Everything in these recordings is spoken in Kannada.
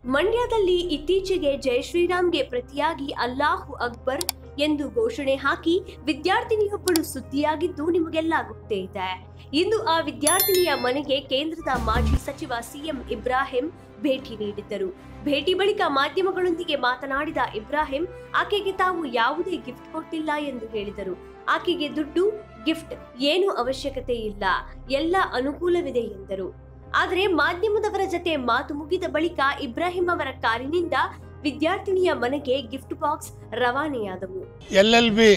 ಮಂಡ್ಯದಲ್ಲಿ ಇತ್ತೀಚೆಗೆ ಜೈ ಶ್ರೀರಾಮ್ಗೆ ಪ್ರತಿಯಾಗಿ ಅಲ್ಲಾಹು ಅಕ್ಬರ್ ಎಂದು ಘೋಷಣೆ ಹಾಕಿ ವಿದ್ಯಾರ್ಥಿನಿಯೊಬ್ಬಳು ಸುದ್ದಿಯಾಗಿದ್ದು ನಿಮಗೆಲ್ಲ ಗೊತ್ತೇ ಇದೆ ಇಂದು ಆ ವಿದ್ಯಾರ್ಥಿನಿಯ ಮನೆಗೆ ಕೇಂದ್ರದ ಮಾಜಿ ಸಚಿವ ಸಿಎಂ ಇಬ್ರಾಹಿಂ ಭೇಟಿ ನೀಡಿದ್ದರು ಭೇಟಿ ಬಳಿಕ ಮಾಧ್ಯಮಗಳೊಂದಿಗೆ ಮಾತನಾಡಿದ ಇಬ್ರಾಹಿಂ ಆಕೆಗೆ ತಾವು ಯಾವುದೇ ಗಿಫ್ಟ್ ಕೊಟ್ಟಿಲ್ಲ ಎಂದು ಹೇಳಿದರು ಆಕೆಗೆ ದುಡ್ಡು ಗಿಫ್ಟ್ ಏನು ಅವಶ್ಯಕತೆ ಇಲ್ಲ ಎಲ್ಲ ಅನುಕೂಲವಿದೆ ಎಂದರು ಆದರೆ ಮಾಧ್ಯಮದವರ ಜತೆ ಮಾತು ಮುಗಿದ ಬಳಿಕ ಇಬ್ರಾಹಿಂ ಅವರ ಕಾರಿನಿಂದ ವಿದ್ಯಾರ್ಥಿನಿಯ ಮನೆಗೆ ಗಿಫ್ಟ್ ಬಾಕ್ಸ್ ರವಾನೆಯಾದವು ಎಲ್ ಎಲ್ ಬಿ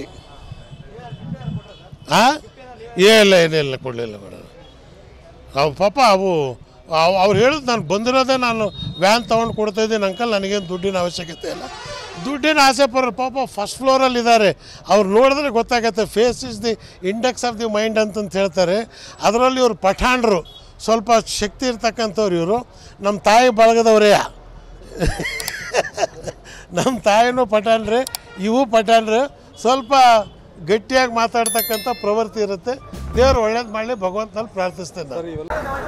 ಹಾಂ ಏನಿಲ್ಲ ಏನಿಲ್ಲ ಕೊಡಲಿಲ್ಲ ಮೇಡಮ್ ಅವು ಪಾಪ ಅವು ಅವು ಅವ್ರು ಹೇಳಿದ್ ನಾನು ಬಂದಿರೋದೇ ನಾನು ವ್ಯಾನ್ ತೊಗೊಂಡು ಕೊಡ್ತಾಯಿದ್ದೀನಿ ಅಂಕಲ್ ನನಗೇನು ದುಡ್ಡಿನ ಅವಶ್ಯಕತೆ ಇಲ್ಲ ದುಡ್ಡಿನ ಆಸೆ ಪಡೋರು ಪಾಪ ಫಸ್ಟ್ ಫ್ಲೋರಲ್ಲಿ ಇದ್ದಾರೆ ಅವ್ರು ನೋಡಿದ್ರೆ ಗೊತ್ತಾಗತ್ತೆ face is the index of the mind ಅಂತಂತ ಹೇಳ್ತಾರೆ ಅದರಲ್ಲಿ ಇವರು ಪಠಾಣ್ರು ಸ್ವಲ್ಪ ಶಕ್ತಿ ಇರ್ತಕ್ಕಂಥವ್ರು ಇವರು ನಮ್ಮ ತಾಯಿ ಬಳಗದವರೇ ನಮ್ಮ ತಾಯಿನೂ ಪಠಾಣ್ರೆ ಇವು ಪಠಾಣ್ರೆ ಸ್ವಲ್ಪ ಗಟ್ಟಿಯಾಗಿ ಮಾತಾಡ್ತಕ್ಕಂಥ ಪ್ರವೃತ್ತಿ ಇರುತ್ತೆ ದೇವ್ರು ಒಳ್ಳೇದು ಮಾಡಲಿ ಭಗವಂತನಲ್ಲಿ ಪ್ರಾರ್ಥಿಸ್ತೇನೆ ನಾನು